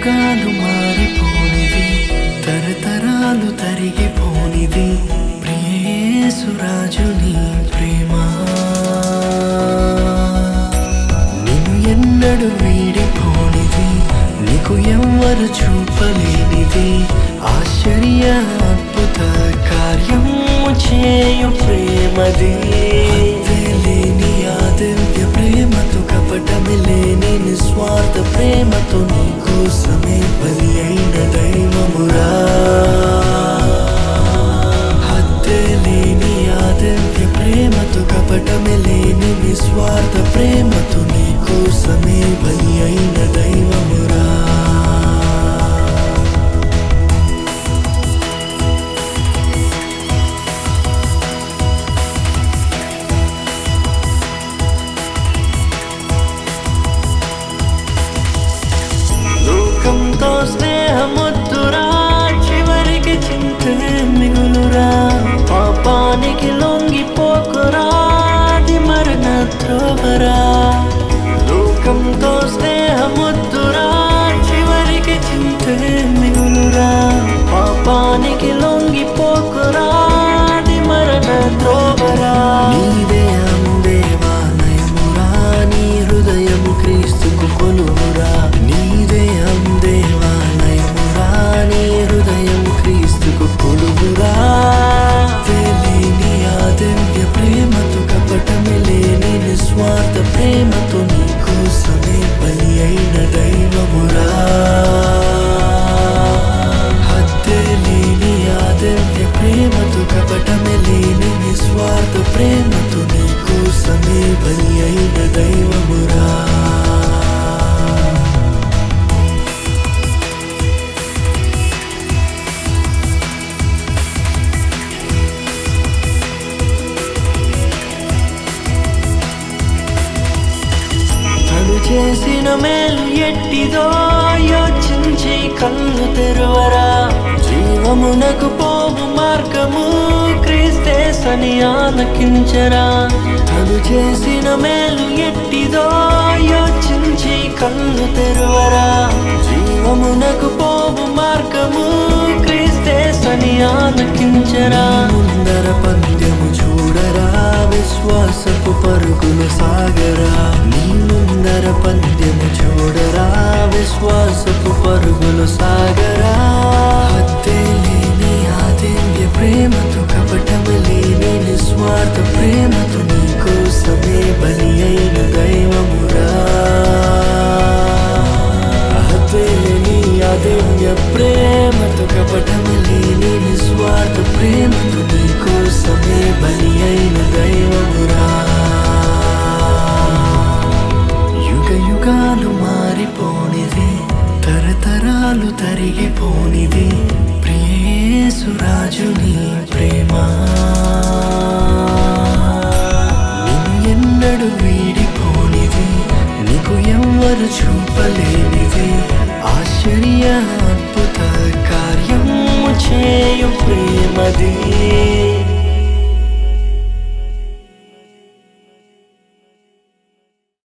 యుగాలు మారిపోనిది తరతరాలు తరిగిపోనిది ప్రియేసురాజుని ప్రేమ నిన్ను ఎన్నడు వీడిపోనిది నీకు ఎవ్వరు చూపలేనిది ఆశ్చర్య అద్భుత కార్యము చేయు ప్రేమది లేని ఆ దివ్య ప్రేమతో కపటమి లేని నిస్వార్థ ప్రేమతో నీ కోసమే బలి అయిన దైవమురా హద్దే లేని ఆ దివ్య ప్రేమతో కపటమి లేని నిస్వార్థ ప్రేమతో నీ కోసమే బలి అయిన దైవమురా లోకంతో స్నేహముద్దురా చివరికి చింతే మిగులురా పాపానికి లొంగిపోకురా అది మరణ త్రోవరా లోకంతో స్నేహముద్దురా చివరికి చింతే మిగులురా పాపానికి లొంగిపోకురా అది మరణ త్రోవరా నీదే అందేవాలయమురా నీ హృదయము క్రీస్తుకు కొలువురా నీదే అందేవాలయమురా నీ హృదయం క్రీస్తుకు కొలువురా తెలియని ఆ దివ్య ప్రేమతో కపటమి లేని నిస్వార్థ ప్రేమతో నీ కోసమే బలి అయిన దైవమురా హద్దే లేని ఆ దివ్య ప్రేమతో కపటమి లేని నిస్వార్థ ప్రేమతో నీ కోసమే బలి అయిన దైవమురా తను చేసిన మేలు ఎట్టిదో యోచించి కళ్ళు తెరువరా జీవమునకు పోవు మార్గము క్రీస్తేసని ఆలకించరా తను చేసిన మేలు ఎట్టిదో యోచించి కళ్ళు తెరువరా జీవమునకు పోవు మార్గము క్రీస్తేసని ఆలకించరా ముందర పంద్యము చూడరా విశ్వాసపు పరుగులు సాగరా నీ ముందర పంద్యము చూడరా విశ్వాసపు పరుగులు సాగరా హద్దే లేని ఆ దివ్య ప్రేమతో కపటము లేని నిస్వార్థ ప్రేమతో నీ కోసమే బలి అయిన దైవమురా హద్దేలేని ఆ దివ్య ప్రేమతో కపటము లేని నిస్వార్థ ప్రేమతో నీ కోసమే బలి అయిన దైవమురా యుగ యుగాలు మారిపోనిది తరతరాలు తరిగిపోనిది ప్రియేసురాజుని ప్రేమ నిన్ను ఎన్నడు వీడిపోనిది నీకు ఎవ్వరు చూపలేనిది ఆశ్చర్య అద్భుత కార్యము చేయు ప్రేమది